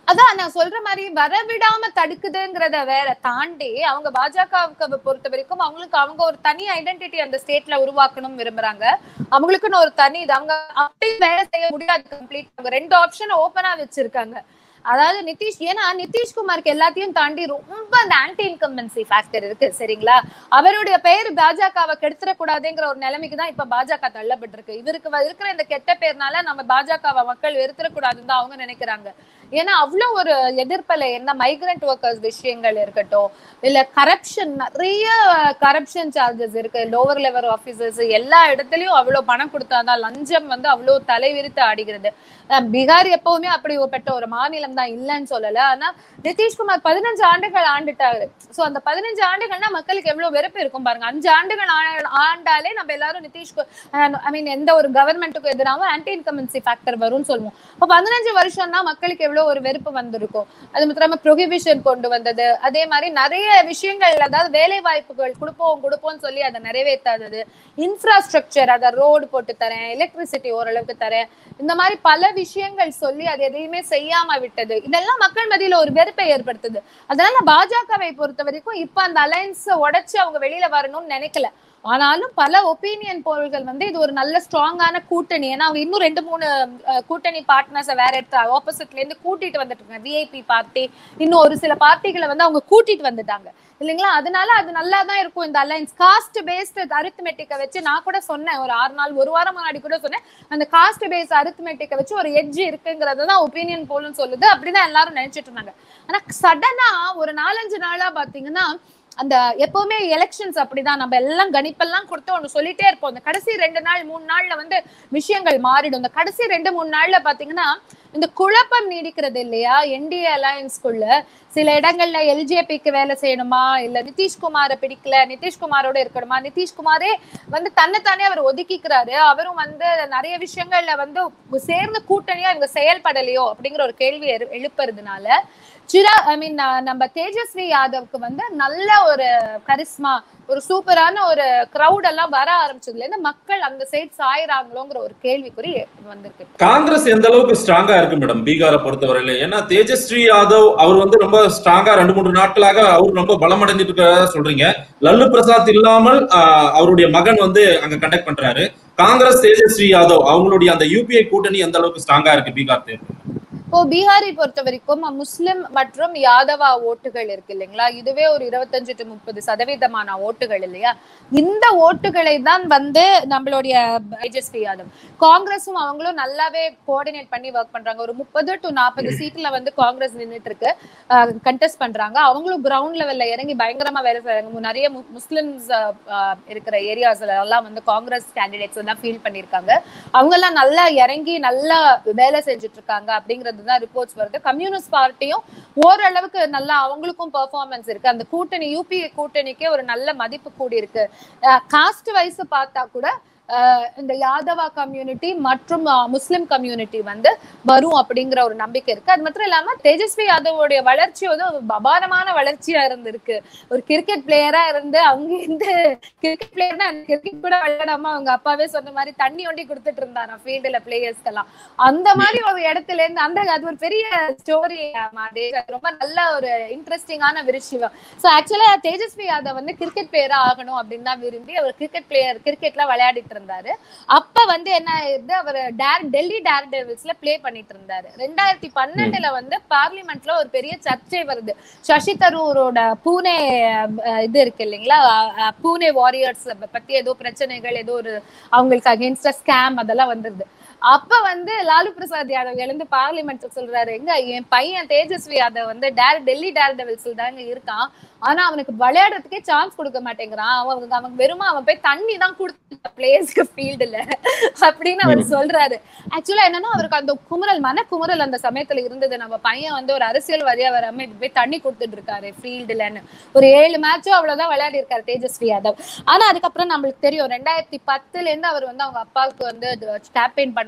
Speaker 1: அதான் நான் சொல்ற மாதிரி வரவிடாம தடுக்குதுங்கிறத வேற தாண்டி அவங்க பாஜகவுக்கு பொறுத்த வரைக்கும் அவங்களுக்கு அவங்க ஒரு தனி ஐடென்டிட்டி அந்த ஸ்டேட்ல உருவாக்கணும் விரும்புறாங்க அவங்களுக்குன்னு ஒரு தனி இது அவங்க அப்படியே வேலை செய்ய முடியாது கம்ப்ளீட் அவங்க ரெண்டு ஆப்ஷன் ஓபனா வச்சிருக்காங்க அதாவது நிதிஷ் ஏன்னா நிதிஷ்குமாருக்கு எல்லாத்தையும் தாண்டி ரொம்ப அந்த ஆன்டி இன்கம்பன்சி ஃபேக்டர் இருக்கு சரிங்களா அவருடைய பெயர் பாஜகவை கெடுத்துடக்கூடாதுங்கிற ஒரு நிலைமைக்கு தான் இப்ப பாஜக தள்ளப்பட்டு இருக்கு இவருக்கு வ- இருக்கிற இந்த கெட்ட பேர்னால நம்ம பாஜகவை மக்கள் வெறுத்துடக்கூடாதுன்னு தான் அவங்க நினைக்கிறாங்க ஏன்னா அவ்வளவு ஒரு எதிர்ப்பல என்ன மைக்ரண்ட் ஒர்க்கர்ஸ் விஷயங்கள் இருக்கட்டும் இல்ல கரப்ஷன் நிறைய கரப்ஷன் சார்ஜஸ் இருக்கு லோவர் லெவல் ஆபீசர்ஸ் எல்லா இடத்துலயும் அவ்வளவு பணம் கொடுத்தாதான் லஞ்சம் வந்து அவ்வளவு தலைவிரித்து ஆடுகிறது அஹ் பீகார் எப்பவுமே அப்படிப்பட்ட ஒரு மாநிலம் தான் இல்லைன்னு சொல்லல ஆனா நிதிஷ்குமார் பதினஞ்சு ஆண்டுகள் ஆண்டுட்டாரு சோ அந்த பதினஞ்சு ஆண்டுகள்னா மக்களுக்கு எவ்வளவு வெறுப்பு இருக்கும் பாருங்க அஞ்சு ஆண்டுகள் ஆ- ஆண்டாலே நம்ம எல்லாரும் நிதிஷ்கு ஐ மீன் எந்த ஒரு கவர்மெண்ட்டுக்கும் எதிராகவும் ஆன்டி இன்கமன்சி ஃபேக்டர் வரும்னு சொல்லுவோம் இப்போ பதினஞ்சு வருஷம் தான் மக்களுக்கு எவ்வளவு ஒரு வெறுப்பு வந்திருக்கும் அது மாத்திரமா ப்ரொஹிபிஷன் கொண்டு வந்தது அதே மாதிரி நிறைய விஷயங்கள் அதாவது வேலை வாய்ப்புகள் கொடுப்போம் கொடுப்போம்னு சொல்லி அதை நிறைவேற்றாதது இன்ஃப்ராஸ்ட்ரக்சர் அதை ரோடு போட்டு தரேன் எலக்ட்ரிசிட்டி ஓரளவுக்கு தரேன் இந்த மாதிரி பல விஷயங்கள் சொல்லி அது எதையுமே செய்யாம விட்டது இதெல்லாம் மக்கள் மத்தியில ஒரு வெறுப்பை ஏற்படுத்துது அதனால பாஜகவை பொறுத்த வரைக்கும் இப்ப அந்த அலையன்ஸ் உடைச்சு அவங்க வெளியில வரணும்னு நினைக்கல ஆனாலும் பல ஒப்பீனியன் போல்கள் வந்து இது ஒரு நல்ல ஸ்ட்ராங்கான கூட்டணி ஏன்னா அவங்க இன்னும் ரெண்டு மூணு அஹ், கூட்டணி பார்ட்னர்ஸை வேற எடுத்து ஆப்போசிட்ல இருந்து கூட்டிட்டு வந்துட்டு இருக்காங்க விஐபி பார்ட்டி இன்னும் ஒரு சில பார்ட்டிகளை வந்து அவங்க கூட்டிட்டு வந்துட்டாங்க இல்லைங்களா அதனால அது நல்லா தான் இருக்கும் இந்த அலைன்ஸ் காஸ்ட் பேஸ்ட் அரித்மெட்டிக்கை வச்சு நான் கூட சொன்னேன் ஒரு ஆறு நாள் ஒரு வாரம் முன்னாடி கூட சொன்னேன் அந்த காஸ்ட் பேஸ்ட் அரித்மெட்டிக்கை வச்சு ஒரு எட்ஜ் இருக்குங்கிறது தான் ஒப்பீனியன் போலும் சொல்லுது அப்படிதான் எல்லாரும் நினைச்சிட்டு இருந்தாங்க ஆனா சடனா ஒரு நாலஞ்சு நாளா பாத்தீங்கன்னா அந்த எப்பவுமே எலெக்ஷன்ஸ் அப்படிதான் நம்ம எல்லாம் கணிப்பெல்லாம் கொடுத்து ஒண்ணு சொல்லிட்டே இருப்போம் இந்த கடைசி ரெண்டு நாள் மூணு நாள்ல வந்து விஷயங்கள் மாறிடும் இந்த கடைசி ரெண்டு மூணு நாள்ல பாத்தீங்கன்னா இந்த குழப்பம் நீடிக்கிறது இல்லையா என்டிஏ அலையன்ஸ்குள்ள சில இடங்கள்ல எல்ஜேபிக்கு வேலை செய்யணுமா இல்ல நிதிஷ்குமாரை பிடிக்கல நிதிஷ்குமாரோட இருக்கணுமா நிதிஷ்குமாரே வந்து தன்னைத்தானே அவர் ஒதுக்கிக்கிறாரு அவரும் வந்து நிறைய விஷயங்கள்ல வந்து சேர்ந்த கூட்டணியா இவங்க செயல்படலையோ அப்படிங்கிற ஒரு கேள்வி எழு- எழுப்புறதுனால சிரா ஐ மீன் நம்ம தேஜஸ்வி யாதவ்க்கு வந்து நல்ல ஒரு கரிஸ்மா ஒரு சூப்பரான ஒரு கிரவுட் எல்லாம் வர ஆரம்பிச்சதுல இருந்து மக்கள் அந்த சைட் சாயறாங்களோங்கிற ஒரு கேள்விக்குறி வந்திருக்கு
Speaker 2: காங்கிரஸ் எந்த அளவுக்கு ஸ்ட்ராங்கா இருக்கு மேடம் பீகாரை பொறுத்தவரையில ஏன்னா தேஜஸ்வி யாதவ் அவர் வந்து ரொம்ப ஸ்ட்ராங்கா ரெண்டு மூன்று நாட்களாக அவர் ரொம்ப பலமடைஞ்சிட்டு இருக்கிறதா சொல்றீங்க லல்லு பிரசாத் இல்லாமல் ஆஹ், அவருடைய மகன் வந்து அங்க கண்டக்ட் பண்றாரு காங்கிரஸ் தேஜஸ்வி யாதவ் அவங்களுடைய அந்த யூபிஐ கூட்டணி எந்த அளவுக்கு ஸ்ட்ராங்கா இருக்கு பீகார் தேர்தல்
Speaker 1: இப்போ பீகாரை பொறுத்த வரைக்கும் முஸ்லிம் மற்றும் யாதவா ஓட்டுகள் இருக்கு இல்லைங்களா இதுவே ஒரு இருபத்தஞ்சு டு முப்பது சதவீதமான ஓட்டுகள் இல்லையா இந்த ஓட்டுகளை தான் வந்து நம்மளுடைய தேஜஸ்வி யாதவ் காங்கிரஸும் அவங்களும் நல்லாவே கோஆர்டினேட் பண்ணி ஒர்க் பண்றாங்க ஒரு முப்பது டு நாற்பது சீட்ல வந்து காங்கிரஸ் நின்னுட்டு இருக்கு கண்டெஸ்ட் பண்றாங்க அவங்களும் கிரவுண்ட் லெவல்ல இறங்கி பயங்கரமா வேலை செய்றாங்க நிறைய மு- முஸ்லிம்ஸ் அஹ், இருக்கிற ஏரியாஸ்ல எல்லாம் வந்து காங்கிரஸ் கேண்டிடேட்ஸ் எல்லாம் ஃபீல் பண்ணிருக்காங்க அவங்க எல்லாம் நல்லா இறங்கி நல்லா வேலை செஞ்சுட்டு இருக்காங்க அப்படிங்கிறது தான் ரிப்போர்ட்ஸ் வருது கம்யூனிஸ்ட் பார்ட்டியும் ஓரளவுக்கு நல்லா அவங்களுக்கும் பெர்ஃபார்மன்ஸ் இருக்கு அந்த கூட்டணி யூபிஏ கூட்டணிக்கே ஒரு நல்ல மதிப்பு கூடி இருக்கு காஸ்ட் வைஸ் பார்த்தா கூட அஹ், இந்த யாதவா கம்யூனிட்டி மற்றும் அஹ், முஸ்லிம் கம்யூனிட்டி வந்து வரும் அப்படிங்கிற ஒரு நம்பிக்கை இருக்கு அது மாத்திரம் இல்லாம தேஜஸ்வி யாதவோடைய வளர்ச்சி வந்து ஒரு அபாரமான வளர்ச்சியா இருந்திருக்கு ஒரு கிரிக்கெட் பிளேயரா இருந்து அவங்க இந்த கிரிக்கெட் பிளேயர்னா கிரிக்கெட் கூட விளையாடாம அவங்க அப்பாவே சொன்ன மாதிரி தண்ணி ஒண்டி கொடுத்துட்டு இருந்தாராம் ஃபீல்டுல பிளேயர்ஸ்க்கு எல்லாம் அந்த மாதிரி ஒரு இடத்துல இருந்து அந்த அது ஒரு பெரிய ஸ்டோரி ரொம்ப நல்ல ஒரு இன்ட்ரெஸ்டிங்கான விஷயம் சோ ஆக்சுவலா தேஜஸ்வி யாதவ் வந்து கிரிக்கெட் பிளேயரா ஆகணும் அப்படின்னு தான் விரும்பி அவர் கிரிக்கெட் பிளேயர் கிரிக்கெட்ல விளையாடிட்டு இருந்தாரு அப்ப வந்து என்ன ஆயிருது அவர் டேர் டெல்லி டேர் டெவில்ஸ்ல ப்ளே பண்ணிட்டு இருந்தாரு ரெண்டாயிரத்தி பன்னெண்டுல வந்து பார்லிமெண்ட்ல ஒரு பெரிய சர்ச்சை வருது சசி தரூரோட பூனே அஹ், இது இருக்கு இல்லைங்களா அஹ், பூனே வாரியர்ஸ் பத்தி ஏதோ பிரச்சனைகள் ஏதோ ஒரு அவங்களுக்கு அகேன்ஸ்டா ஸ்கேம் அதெல்லாம் வந்துருது அப்ப வந்து லாலு பிரசாத் யாதவ் எழுந்து பார்லிமெண்ட் சொல்றாரு எங்க என் பையன் தேஜஸ்வி யாதவ் வந்து டேர் டெல்லி டேர் டெவில்ஸ்ல தாங்க இருக்கான் ஆனா அவனுக்கு விளையாடுறதுக்கே சான்ஸ் கொடுக்க மாட்டேங்கிறான் அவன் அவன் வெறுமா அவன் போய் தண்ணி தான் கொடுத்து பிளேஸ்க்கு ஃபீல்டுல அப்படின்னு அவர் சொல்றாரு ஆக்சுவலா என்னன்னா அவருக்கு அந்த குமுறல் மன குமுறல் அந்த சமயத்துல இருந்தது நம்ம பையன் வந்து ஒரு அரசியல்வாதியா வராம இப்படி போய் தண்ணி கொடுத்துட்டு இருக்காரு ஃபீல்டுலன்னு ஒரு ஏழு மேட்சும் அவ்வளவுதான் விளையாடி இருக்காரு தேஜஸ்வி யாதவ் ஆனா அதுக்கப்புறம் நம்மளுக்கு தெரியும் ரெண்டாயிரத்தி பத்துல இருந்து அவர் வந்து அவங்க அப்பாவுக்கு வந்து கேம்பெயின் பண்ண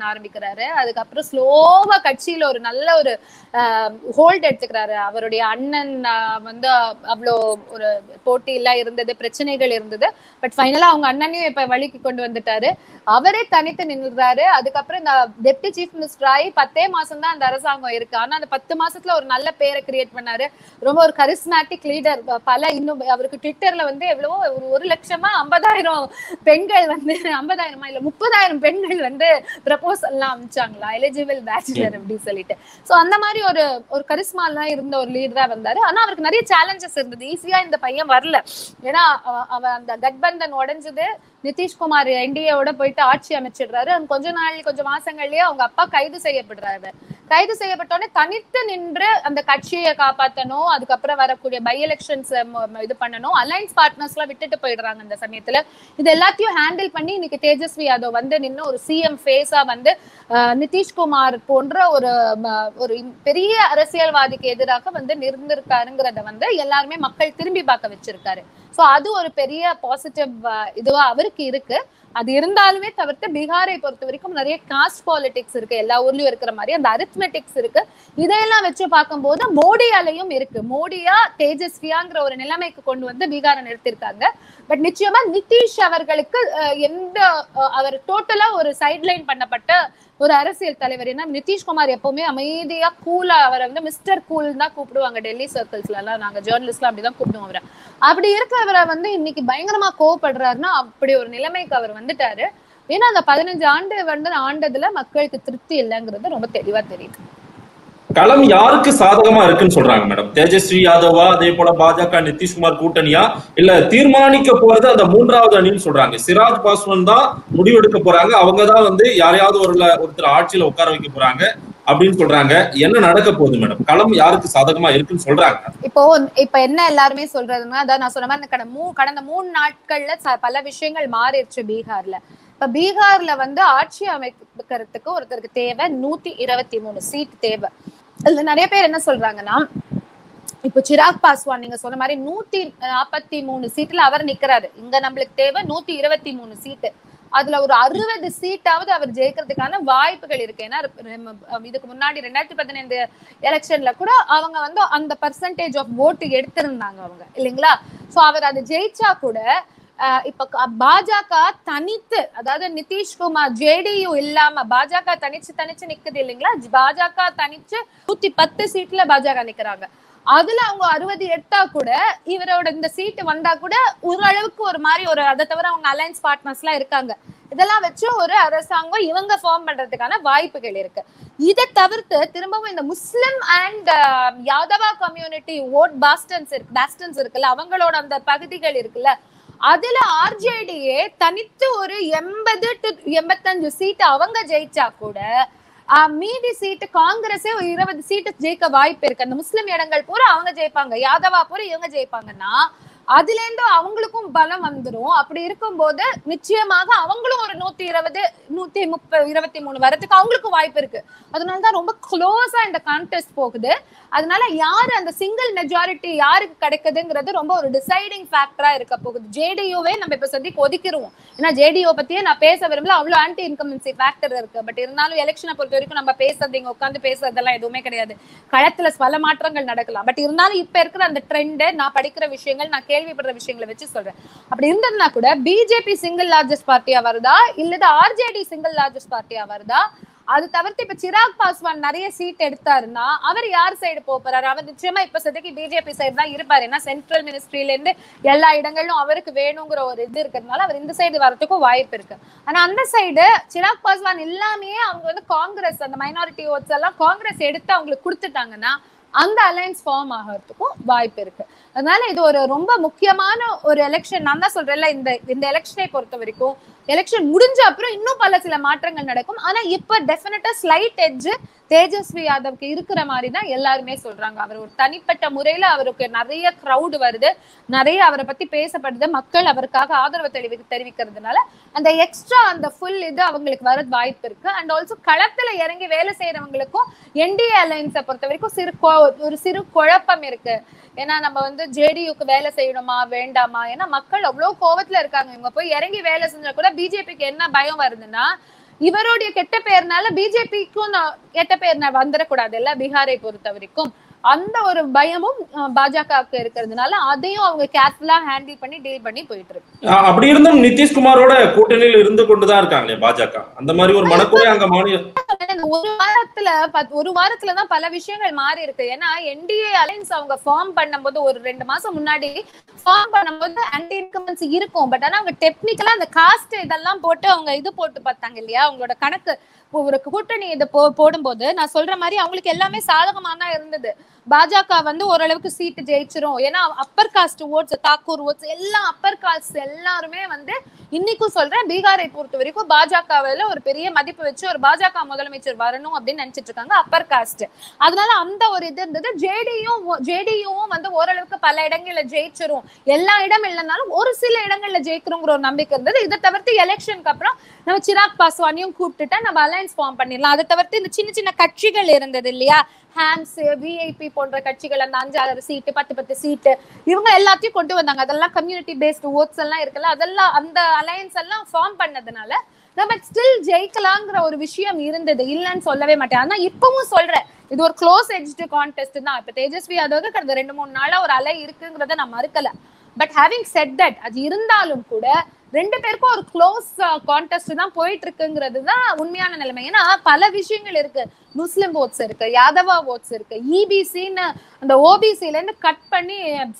Speaker 1: ஆரம்பிக்கிறாரு அதுக்கப்புறம் ஸ்லோவா கட்சியில ஒரு நல்ல ஒரு ஹோல்ட் எடுத்துக்கிறாரு அவருடைய அண்ணன் ஆஹ், வந்து அவ்வளோ ஒரு போட்டி எல்லாம் இருந்தது பிரச்சனைகள் இருந்தது பட் ஃபைனலா அவங்க அண்ணனையும் இப்ப வழிக்கு கொண்டு வந்துட்டாரு அவரே தனித்து நின்றுறாரு அதுக்கப்புறம் இந்த டெப்டி சீஃப் மினிஸ்டர் ஆகி பத்தே மாசம் தான் அந்த அரசாங்கம் இருக்கு ஆனா அந்த பத்து மாசத்துல ஒரு நல்ல பேரை கிரியேட் பண்ணாரு ரொம்ப ஒரு கரிஸ்மேட்டிக் லீடர் பல இன்னும் அவருக்கு ட்விட்டர்ல வந்து எவ்வளவோ ஒரு ஒரு லட்சமா ஐம்பதாயிரம் பெண்கள் வந்து ஐம்பதாயிரமா இல்ல முப்பதாயிரம் பெண்கள் வந்து ப்ரப்போசல் எல்லாம் அமிச்சாங்களா எலிஜிபிள் பேச்சுலர் அப்படின்னு சொல்லிட்டு சோ அந்த மாதிரி ஒரு ஒரு கரிஸ்மா எல்லாம் இருந்த ஒரு லீடரா வந்தாரு ஆனா அவருக்கு நிறைய சேலஞ்சஸ் இருந்தது ஈஸியா இந்த பையன் வரல ஏன்னா அவ- அவன் அந்த கட்பந்தன் உடைஞ்சது நிதிஷ்குமார் என்டிஏவோட போயிட்டு ஆட்சி அமைச்சிடுறாரு அந்த கொஞ்ச நாள் கொஞ்சம் மாசங்கள்லயே அவங்க அப்பா கைது செய்யப்படுறாரு கைது செய்யப்பட்டோடனே தனித்து நின்று அந்த கட்சியை காப்பாத்தணும் அதுக்கப்புறம் வரக்கூடிய பை எலெக்ஷன்ஸ் இது பண்ணணும் அலைன்ஸ் பார்ட்னர்ஸ் எல்லாம் விட்டுட்டு போயிடுறாங்க அந்த சமயத்துல இது எல்லாத்தையும் ஹேண்டில் பண்ணி இன்னைக்கு தேஜஸ்வி யாதவ் வந்து நின்று ஒரு சிஎம் ஃபேஸா வந்து அஹ், நிதிஷ்குமார் போன்ற ஒரு ம- ஒரு பெரிய அரசியல்வாதிக்கு எதிராக வந்து நிறுந்திருக்காருங்கிறத வந்து எல்லாருமே மக்கள் திரும்பி பார்க்க வச்சிருக்காரு சோ அது ஒரு பெரிய பாசிட்டிவ் இதுவா அவருக்கு இருக்கு அது இருந்தாலுமே தவிர்த்து பீகாரை பொறுத்த வரைக்கும் நிறைய காஸ்ட் பாலிடிக்ஸ் இருக்கு எல்லா ஊர்லயும் இருக்கிற மாதிரி அந்த அரித்மெட்டிக்ஸ் இருக்கு இதையெல்லாம் வச்சு பார்க்கும்போது மோடி அலையும் இருக்கு மோடியா தேஜஸ்வியாங்கிற ஒரு நிலைமைக்கு கொண்டு வந்து பீகாரை நிறுத்திருக்காங்க பட் நிச்சயமா நிதிஷ் அவர்களுக்கு அஹ், எந்த அஹ், அவர் டோட்டலா ஒரு சைட்லைன் பண்ணப்பட்ட ஒரு அரசியல் தலைவர் ஏன்னா நிதிஷ்குமார் எப்பவுமே அமைதியா கூலா அவரை வந்து மிஸ்டர் கூல் தான் கூப்பிடுவாங்க டெல்லி சர்க்கிள்ஸ்ல எல்லாம் நாங்க ஜேர்னலிஸ்ட்ல அப்படிதான் கூப்பிடுவோம் அவரை அப்படி இருக்கிறவரை வந்து இன்னைக்கு பயங்கரமா கோவப்படுறாருன்னா அப்படி ஒரு நிலைமைக்கு அவர் வந்துட்டாரு ஏன்னா அந்த பதினஞ்சு ஆண்டு வந்து ஆண்டதுல மக்களுக்கு திருப்தி இல்லைங்கிறது ரொம்ப தெளிவா தெரியுது
Speaker 2: களம் யாருக்கு சாதகமா இருக்குன்னு சொல்றாங்க மேடம் தேஜஸ்வி யாதவா அதே போல பாஜக நிதிஷ்குமார் கூட்டணியா இல்ல தீர்மானிக்க போறது அந்த மூன்றாவது அணின்னு சொல்றாங்க சிராஜ் பாஸ்வான் தான் முடிவெடுக்க போறாங்க அவங்க தான் வந்து யாரையாவது ஒரு ஒருத்தர் ஆட்சியில உட்கார வைக்க போறாங்க அப்படின்னு சொல்றாங்க என்ன நடக்க போகுது மேடம் களம் யாருக்கு சாதகமா இருக்குன்னு சொல்றாங்க
Speaker 1: இப்போ இப்ப என்ன எல்லாருமே சொல்றதுன்னா அதான் நான் சொன்ன மாதிரி இந்த கடந்த மூ கடந்த மூணு நாட்கள்ல ச- பல விஷயங்கள் மாறிடுச்சு பீகார்ல இப்ப பீகார்ல வந்து ஆட்சி அமைக்கிறதுக்கு ஒருத்தருக்கு தேவை நூத்தி இருபத்தி மூணு சீட் தேவை இதுல நிறைய பேர் என்ன சொல்றாங்கன்னா இப்போ சிராக் பாஸ்வான் நீங்க சொன்ன மாதிரி நூத்தி நாற்பத்தி மூணு சீட்ல அவர் நிக்கிறாரு இங்க நம்மளுக்கு தேவை நூத்தி இருபத்தி மூணு சீட்டு அதுல ஒரு அறுபது சீட்டாவது அவர் ஜெயிக்கிறதுக்கான வாய்ப்புகள் இருக்கு ஏன்னா ரெம்- இதுக்கு முன்னாடி ரெண்டாயிரத்தி பதினைந்து எலெக்ஷன்ல கூட அவங்க வந்து அந்த பர்சன்டேஜ் ஆஃப் ஓட்டு எடுத்திருந்தாங்க அவங்க இல்லைங்களா சோ அவர் அதை ஜெயிச்சா கூட ஆஹ் இப்ப க- பாஜக தனித்து அதாவது நிதிஷ்குமார் ஜேடியு இல்லாம பாஜக தனிச்சு தனிச்சு நிக்குது இல்லைங்களா பாஜக தனிச்சு நூத்தி பத்து சீட்ல பாஜக நிக்கிறாங்க அதுல அவங்க அறுபது எடுத்தா கூட இவரோட இந்த சீட்டு வந்தா கூட ஓரளவுக்கு ஒரு மாதிரி ஒரு அதை தவிர அவங்க அலைன்ஸ் பார்ட்னர்ஸ் எல்லாம் இருக்காங்க இதெல்லாம் வச்சு ஒரு அரசாங்கம் இவங்க ஃபார்ம் பண்றதுக்கான வாய்ப்புகள் இருக்கு இதை தவிர்த்து திரும்பவும் இந்த Muslim and Yadava community vote bastions இருக்கு பாஸ்டன்ஸ் இருக்குல்ல அவங்களோட அந்த பகுதிகள் இருக்குல்ல அதுல ஆர்ஜேடியே தனித்து ஒரு எண்பது டு எண்பத்தஞ்சு சீட் அவங்க ஜெயிச்சா கூட ஆஹ் மீதி சீட்டு காங்கிரஸே ஒரு இருபது சீட்டு ஜெயிக்க வாய்ப்பு இருக்கு அந்த முஸ்லிம் இடங்கள் பூரா அவங்க ஜெயிப்பாங்க யாதவா பூரா இவங்க ஜெயிப்பாங்கன்னா அதுல இருந்து அவங்களுக்கும் பலம் வந்துரும் அப்படி இருக்கும்போது நிச்சயமாக அவங்களும் ஒரு நூத்தி இருபது நூத்தி முப்பது இருபத்தி மூணு வரதுக்கு அவங்களுக்கும் வாய்ப்பு இருக்கு அதனாலதான் ரொம்ப க்ளோஸா இந்த கான்டெஸ்ட் போகுது அதனால யாரு அந்த சிங்கிள் மெஜாரிட்டி யாருக்கு கிடைக்குதுங்கிறது ரொம்ப ஒரு டிசைடிங் ஃபேக்டரா இருக்க போகுது ஜேடியூவே நம்ம இப்ப சந்திக்கு ஒதுக்கிருவோம் ஏன்னா ஜேடிஓ பத்தியே நான் பேச விரும்பல அவ்வளவு ஆன்டி இன்கம்பன்சி ஃபேக்டர் இருக்கு பட் இருந்தாலும் எலெக்ஷனை பொறுத்த வரைக்கும் நம்ம பேசுறது இங்க உட்காந்து பேசுறதெல்லாம் எதுவுமே கிடையாது களத்துல பல மாற்றங்கள் நடக்கலாம் பட் இருந்தாலும் இப்ப இருக்கிற அந்த ட்ரெண்ட் நான் படிக்கிற விஷயங்கள் நான் கேள்விப்படுற விஷயங்களை வச்சு சொல்றேன் அப்படி இருந்ததுன்னா கூட பிஜேபி சிங்கிள் லார்ஜஸ்ட் பார்ட்டியா வருதா இல்லது ஆர்ஜேடி சிங்கிள் லார்ஜஸ்ட் பார்ட்டியா வருதா அது தவிர்த்து இப்ப சிராக் பாஸ்வான் நிறைய சீட் எடுத்தாருன்னா அவர் யார் சைடு போறாரு அவர் நிச்சயமா இப்ப சதைக்கு பிஜேபி சைடு தான் இருப்பாரு ஏன்னா சென்ட்ரல் மினிஸ்ட்ரியில இருந்து எல்லா இடங்களிலும் அவருக்கு வேணுங்கிற ஒரு இது இருக்கிறதுனால அவர் இந்த சைடு வரதுக்கும் வாய்ப்பு இருக்கு ஆனா அந்த சைடு சிராக் பாஸ்வான் இல்லாமயே அவங்க வந்து காங்கிரஸ் அந்த மைனாரிட்டி ஓட்ஸ் எல்லாம் காங்கிரஸ் எடுத்து அவங்களுக்கு கொடுத்துட்டாங்கன்னா அந்த அலைன்ஸ் ஃபார்ம் ஆகிறதுக்கும் வாய்ப்பு இருக்கு அதனால இது ஒரு ரொம்ப முக்கியமான ஒரு எலெக்ஷன் நான் தான் சொல்றேன்ல இந்த இந்த எலெக்ஷனை பொறுத்த வரைக்கும் எலெக்ஷன் முடிஞ்ச அப்புறம் இன்னும் பல சில மாற்றங்கள் நடக்கும் ஆனா இப்ப டெஃபினட்டா ஸ்லைட் எட்ஜ் தேஜஸ்வி யாதவ்க்கு இருக்கிற மாதிரி தான் எல்லாருமே சொல்றாங்க அவர் ஒரு தனிப்பட்ட முறையில அவருக்கு நிறைய கிரவுட் வருது நிறைய அவரை பத்தி பேசப்படுது மக்கள் அவருக்காக ஆதரவு தெரிவி தெரிவிக்கிறதுனால அந்த எக்ஸ்ட்ரா அந்த ஃபுல் இது அவங்களுக்கு வர வாய்ப்பு இருக்கு அண்ட் ஆல்சோ களத்துல இறங்கி வேலை செய்யறவங்களுக்கும் என்டிஏ அலைன்ஸை பொறுத்த வரைக்கும் சிறு கொ- ஒரு சிறு குழப்பம் இருக்கு ஏன்னா நம்ம வந்து ஜேடியுக்கு வேலை செய்யணுமா வேண்டாமா ஏன்னா மக்கள் அவ்வளவு கோவத்துல இருக்காங்க இவங்க போய் இறங்கி வேலை செஞ்சா கூட பிஜேபிக்கு என்ன பயம் வருதுன்னா இவருடைய கெட்ட பெயர்னால பிஜேபிக்கும் கெட்ட பெயர் வந்துடக்கூடாது இல்ல பீகாரை பொறுத்த வரைக்கும் அந்த ஒரு பயமும் அஹ், பாஜகவுக்கு இருக்கிறதுனால அதையும் அவங்க கேர்ஃபுல்லா ஹேண்டில் பண்ணி டீல் பண்ணி போயிட்டு இருக்கு
Speaker 2: ஆஹ் அப்படி இருந்தும் நிதிஷ்குமாரோட கூட்டணியில் இருந்து கொண்டுதான் இருக்காங்களே பாஜக அந்த மாதிரி ஒரு மனக்குறை அங்க மாநில
Speaker 1: இந்த ஒரு வாரத்துல பத்- ஒரு வாரத்துல தான் பல விஷயங்கள் மாறி இருக்கு ஏன்னா என்டிஏ அலைன்ஸ் அவங்க ஃபார்ம் பண்ணும்போது ஒரு ரெண்டு மாசம் முன்னாடி ஃபார்ம் பண்ணும்போது ஆன்டி இன்கமன்சி இருக்கும் பட் ஆனா அவங்க டெக்னிக்கலா அந்த காஸ்ட் இதெல்லாம் போட்டு அவங்க இது போட்டு பார்த்தாங்க இல்லையா அவங்களோட கணக்கு இப்போ ஒரு கூட்டணி இதை போ போடும்போது நான் சொல்ற மாதிரி அவங்களுக்கு எல்லாமே சாதகமா தான் இருந்தது பாஜக வந்து ஓரளவுக்கு சீட்டு ஜெயிச்சிரும் ஏன்னா upper caste votes Thakur votes எல்லா அப்பர் காஸ்ட் எல்லாருமே வந்து இன்னைக்கும் சொல்றேன் பீகாரை பொறுத்த வரைக்கும் பாஜகவில ஒரு பெரிய மதிப்பு வச்சு ஒரு பாஜக முதலமைச்சர் வரணும் அப்படின்னு நினைச்சிட்டு இருக்காங்க அப்பர் காஸ்ட் அதனால அந்த ஒரு இது இருந்தது ஜேடியும் ஜேடியும் வந்து ஓரளவுக்கு பல இடங்கள்ல ஜெயிச்சிரும் எல்லா இடம் இல்லைனாலும் ஒரு சில இடங்கள்ல ஜெயிக்கிறோங்கிற ஒரு நம்பிக்கை இருந்தது இதை தவிர்த்து எலெக்ஷனுக்கு அப்புறம் நம்ம சிராக் பாஸ்வானியும் கூப்பிட்டுட்டா நம்ம அலையன்ஸ் ஃபார்ம் பண்ணிடலாம் அதை தவிர்த்து இந்த சின்ன சின்ன கட்சிகள் இருந்தது இல்லையா ஹேம்ஸ் விஐபி போன்ற கட்சிகள் அந்த அஞ்சாறு சீட்டு பத்து பத்து சீட்டு இவங்க எல்லாத்தையும் கொண்டு வந்தாங்க அதெல்லாம் கம்யூனிட்டி பேஸ்டு ஓட்ஸ் எல்லாம் இருக்குல்ல அதெல்லாம் அந்த அலையன்ஸ் எல்லாம் ஃபார்ம் பண்ணதுனால நம்ம ஸ்டில் ஜெயிக்கலாங்கிற ஒரு விஷயம் இருந்தது இல்லைன்னு சொல்லவே மாட்டேன் ஆனா இப்பவும் சொல்றேன் இது ஒரு க்ளோஸ் எட்ஜ்டு கான்டெஸ்ட் தான் இப்ப தேஜஸ்வி யாதவுக்கு கடந்த ரெண்டு மூணு நாளா ஒரு அலை இருக்குங்கிறத நான் மறுக்கல பட் ஹேவிங் செட் தட் அது இருந்தாலும் கூட ரெண்டு பேருக்கும் ஒரு க்ளோஸ் கான்டெஸ்ட் தான் போயிட்டு இருக்குங்கிறது தான் உண்மையான நிலைமை ஏன்னா பல விஷயங்கள் இருக்கு முஸ்லிம் ஓட்ஸ் இருக்கு யாதவா ஓட்ஸ் இருக்கு இபிசின்னு அந்த ஓபிசில இருந்து கட் பண்ணி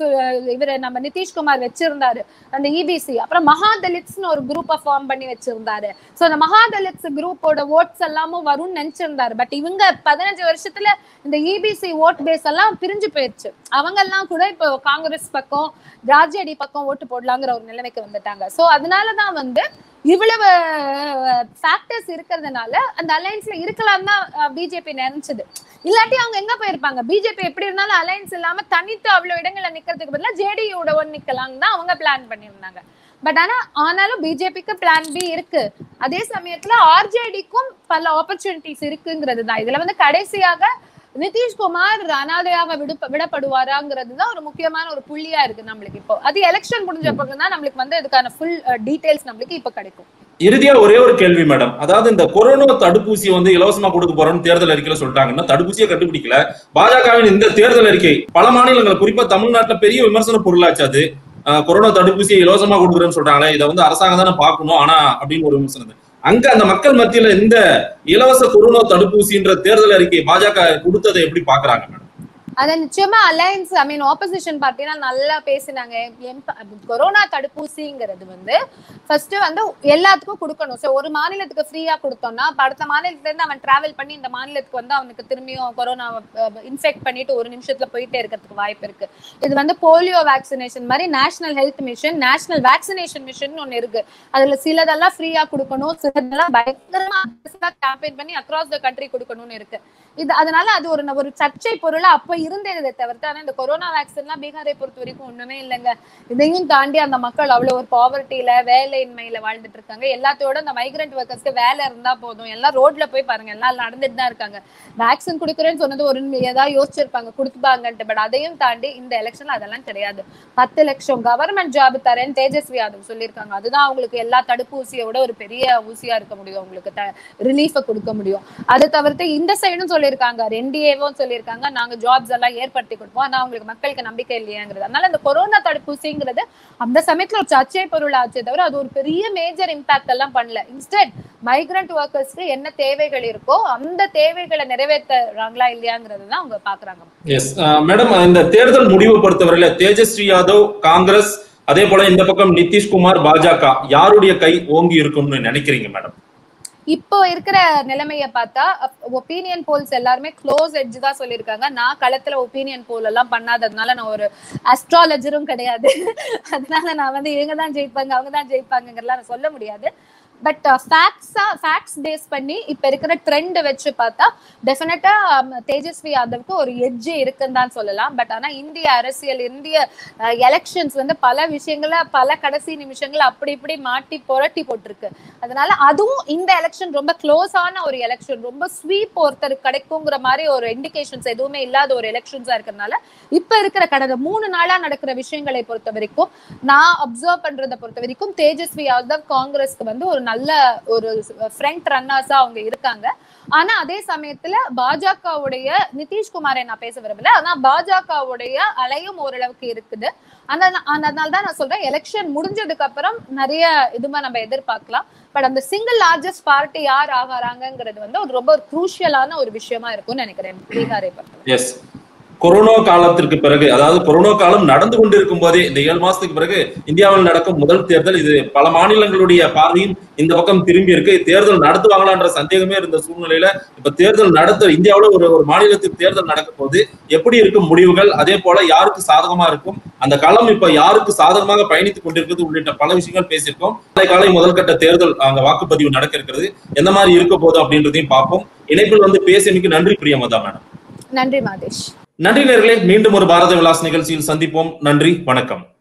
Speaker 1: இவர் நம்ம நிதிஷ்குமார் வச்சிருந்தாரு அந்த இபிசி அப்புறம் மகாதலித்ஸ்னு ஒரு குரூப்பை ஃபார்ம் பண்ணி வச்சிருந்தாரு சோ அந்த மகாதலித்ஸ் குரூப்போட ஓட்ஸ் எல்லாமும் வரும்னு நினைச்சிருந்தாரு பட் இவங்க பதினஞ்சு வருஷத்துல இந்த இபிசி ஓட் பேஸ் எல்லாம் பிரிஞ்சு போயிருச்சு அவங்க எல்லாம் கூட இப்போ காங்கிரஸ் பக்கம் ராஜ்யடி பக்கம் ஓட்டு போடலாங்கிற ஒரு நிலைமைக்கு வந்துட்டாங்க சோ அதனாலதான் வந்து இவ்வளவு ஃபேக்டர்ஸ் இருக்கிறதுனால அந்த அலையன்ஸ்ல இருக்கலாம் தான் பிஜேபி நினைச்சது இல்லாட்டி அவங்க எங்க போயிருப்பாங்க பிஜேபி எப்படி இருந்தாலும் அலையன்ஸ் இல்லாம தனித்து அவ்வளவு இடங்கள்ல நிக்கிறதுக்கு பதிலா ஜேடியோட ஒன் நிக்கலாம் தான் அவங்க பிளான் பண்ணியிருந்தாங்க பட் ஆனா ஆனாலும் பிஜேபிக்கு பிளான் பி இருக்கு அதே சமயத்துல ஆர்ஜேடிக்கும் பல ஆப்பர்ச்சுனிட்டிஸ் இருக்குங்கிறது தான் இதுல வந்து கடைசியாக நிதிஷ்குமார் அனாதையாக விடுப்ப விடப்படுவாராங்கிறது தான் ஒரு முக்கியமான ஒரு புள்ளியா இருக்கு நம்மளுக்கு இப்போ அது எலெக்ஷன் முடிஞ்ச பிறகு தான் நம்மளுக்கு வந்து இதுக்கான ஃபுல் டீடைல்ஸ் நம்மளுக்கு இப்ப கிடைக்கும்
Speaker 2: இறுதியா ஒரே ஒரு கேள்வி மேடம் அதாவது இந்த கொரோனா தடுப்பூசி வந்து இலவசமா கொடுக்க போறோம்னு தேர்தல் அறிக்கையில சொல்லிட்டாங்கன்னா தடுப்பூசியை கண்டுபிடிக்கல பாஜகவின் இந்த தேர்தல் அறிக்கை பல மாநிலங்கள் குறிப்பா தமிழ்நாட்டுல பெரிய விமர்சன பொருளாச்சு அது ஆஹ் கொரோனா தடுப்பூசியை இலவசமா கொடுக்குறேன்னு சொல்றாங்களே இதை வந்து அரசாங்கம் தானே பார்க்கணும் ஆனா அப்படின்னு ஒரு விமர்சனம் அங்க அந்த மக்கள் மத்தியில இந்த இலவச கொரோனா தடுப்பூசின்ற தேர்தல் அறிக்கை பாஜக கொடுத்ததை எப்படி பாக்குறாங்க மேடம்
Speaker 1: அத நிச்சயமா அலையன்ஸ் ஐ மீன் ஆப்போசிஷன் பார்ட்டினா நல்லா பேசினாங்க எம்ப- கொரோனா தடுப்பூசிங்கிறது வந்து ஃபர்ஸ்ட் வந்து எல்லாத்துக்கும் கொடுக்கணும் ஸோ ஒரு மாநிலத்துக்கு ஃப்ரீயா கொடுத்தோம்னா அப்ப அடுத்த மாநிலத்துல இருந்து அவன் டிராவல் பண்ணி இந்த மாநிலத்துக்கு வந்து அவனுக்கு திரும்பியும் கொரோனா இன்ஃபெக்ட் பண்ணிட்டு ஒரு நிமிஷத்துல போயிட்டே இருக்கிறதுக்கு வாய்ப்பு இருக்கு இது வந்து போலியோ வேக்சினேஷன் மாதிரி national health mission national vaccination mission ஒன்னு இருக்கு அதுல சிலதெல்லாம் ஃப்ரீயா கொடுக்கணும் சிலதெல்லாம் பயங்கரமா கேம்பெயின் பண்ணி அக்ராஸ் த கண்ட்ரி கொடுக்கணும்னு இருக்கு இது அதனால அது ஒரு ஒரு சர்ச்சை பொருளா அப்ப இருந்ததை தவிர்த்து ஆனா இந்த கொரோனா வேக்சின்லாம் பீகாரை பொறுத்த வரைக்கும் ஒண்ணுமே இல்லைங்க இதையும் தாண்டி அந்த மக்கள் அவ்வளவு ஒரு பாவர்ட்டியில வேலையின்மையில வாழ்ந்துட்டு இருக்காங்க எல்லாத்தோட அந்த மைக்ரண்ட் ஒர்க்கர்ஸ்க்கு வேலை இருந்தா போதும் எல்லாம் ரோட்ல போய் பாருங்க எல்லாம் நடந்துட்டு தான் இருக்காங்க வேக்சின் கொடுக்குறேன்னு சொன்னது ஒரு ஏதாவது யோசிச்சிருப்பாங்க கொடுத்துப்பாங்கன்ட்டு பட் அதையும் தாண்டி இந்த எலெக்ஷன்ல அதெல்லாம் கிடையாது பத்து லட்சம் கவர்மெண்ட் ஜாப் தரேன்னு தேஜஸ்வி யாதவ் சொல்லியிருக்காங்க அதுதான் அவங்களுக்கு எல்லா தடுப்பூசியோட ஒரு பெரிய ஊசியா இருக்க முடியும் உங்களுக்கு ரிலீஃப கொடுக்க முடியும் அதை தவிர்த்து இந்த சைடும் சொல்லியிருக்காங்க என்டிஏவும் சொல்லியிருக்காங்க நாங்க ஜாப்ஸ் எல்லாம் ஏற்படுத்தி கொடுப்போம் ஆனா அவங்களுக்கு மக்களுக்கு நம்பிக்கை இல்லையாங்கிறது அதனால இந்த கொரோனா தடுப்பூசிங்கிறது அந்த சமயத்துல ஒரு சர்ச்சை பொருள் ஆச்சே தவிர அது ஒரு பெரிய மேஜர் இம்பாக்ட் எல்லாம் பண்ணல இன்ஸ்டெட் மைக்ரண்ட் ஒர்க்கர்ஸ்க்கு என்ன தேவைகள் இருக்கோ அந்த தேவைகளை நிறைவேற்றுறாங்களா இல்லையாங்கிறது தான் அவங்க பாக்குறாங்க
Speaker 2: எஸ் மேடம் இந்த தேர்தல் முடிவு பொறுத்தவரையில தேஜஸ்வி யாதவ் காங்கிரஸ் அதே போல இந்த பக்கம் நிதிஷ்குமார் பாஜக யாருடைய கை ஓங்கி இருக்கும்னு நினைக்கிறீங்க மேடம்
Speaker 1: இப்போ இருக்கிற நிலைமைய பார்த்தா ஒப்பீனியன் போல்ஸ் எல்லாருமே க்ளோஸ் எட்ஜ் தான் சொல்லியிருக்காங்க நான் களத்துல ஒப்பீனியன் போல் எல்லாம் பண்ணாததுனால நான் ஒரு அஸ்ட்ராலஜரும் கிடையாது அதனால நான் வந்து இவங்க தான் ஜெயிப்பாங்க அவங்க தான் ஜெயிப்பாங்கிறலாம் நான் சொல்ல முடியாது பட் ஃபேக்ட்ஸா ஃபேக்ட்ஸ் பேஸ் பண்ணி இப்ப இருக்கிற ட்ரெண்ட் வச்சு பார்த்தா டெஃபினட்டா தேஜஸ்வி யாதவ்க்கு ஒரு எட்ஜ் இருக்குன்னு தான் சொல்லலாம் பட் ஆனா இந்திய அரசியல் இந்திய எலெக்ஷன்ஸ் வந்து பல விஷயங்கள பல கடைசி நிமிஷங்கள் அப்படி இப்படி மாட்டி புரட்டி போட்டிருக்கு அதனால அதுவும் இந்த எலெக்ஷன் ரொம்ப க்ளோஸான ஒரு எலெக்ஷன் ரொம்ப ஸ்வீப் ஒருத்தருக்கு கிடைக்குங்கிற மாதிரி ஒரு இண்டிகேஷன்ஸ் எதுவுமே இல்லாத ஒரு எலெக்ஷன்ஸா இருக்கிறதுனால இப்ப இருக்கிற கடந்த மூணு நாளா நடக்கிற விஷயங்களை பொறுத்த வரைக்கும் நான் அப்சர்வ் பண்றதை பொறுத்த வரைக்கும் தேஜஸ்வி யாதவ் காங்கிரஸ்க்கு வந்து ஒரு நல்ல ஒரு ஃப்ரண்ட் ரன்னர்ஸா அவங்க இருக்காங்க ஆனா அதே சமயத்துல பாஜகவுடைய நிதிஷ்குமாரை நான் பேச விரும்பல ஆனா பாஜகவுடைய அலையும் ஓரளவுக்கு இருக்குது அந்த அதனால தான் நான் சொல்றேன் எலெக்ஷன் முடிஞ்சதுக்கு அப்புறம் நிறைய இதுமா நம்ம எதிர்பார்க்கலாம் பட் அந்த சிங்கிள் லார்ஜஸ்ட் பார்ட்டி யார் ஆகாராங்கிறது வந்து ஒரு ரொம்ப ஒரு குரூஷியலான ஒரு விஷயமா இருக்கும்னு நினைக்கிறேன் பீகாரை பொறுத்தவரை
Speaker 2: எஸ் கொரோனா காலத்திற்கு பிறகு அதாவது கொரோனா காலம் நடந்து கொண்டிருக்கும் போதே இந்த ஏழு மாசத்துக்கு பிறகு இந்தியாவில் நடக்கும் முதல் தேர்தல் இது பல மாநிலங்களுடைய பார்வையும் இந்த பக்கம் திரும்பி இருக்கு தேர்தல் நடத்துவாங்களான்ற சந்தேகமே இருந்த சூழ்நிலையில இப்ப தேர்தல் நடத்த இந்தியாவில் ஒரு ஒரு மாநிலத்துக்கு தேர்தல் நடக்கும் போது எப்படி இருக்கும் முடிவுகள் அதே போல யாருக்கு சாதகமா இருக்கும் அந்த களம் இப்ப யாருக்கு சாதகமாக பயணித்துக் கொண்டிருக்கிறது உள்ளிட்ட பல விஷயங்கள் பேசியிருக்கோம் நாளை காலை முதல் கட்ட தேர்தல் அங்க வாக்குப்பதிவு நடக்க இருக்கிறது எந்த மாதிரி இருக்க போதும் அப்படின்றதையும் பார்ப்போம் இணைப்பில் வந்து பேசியமைக்கு நன்றி பிரியமதா மேடம்
Speaker 1: நன்றி மாதேஷ்
Speaker 2: நன்றி நேர்களே மீண்டும் ஒரு பாரத விலாஸ் நிகழ்ச்சியில் சந்திப்போம் நன்றி வணக்கம்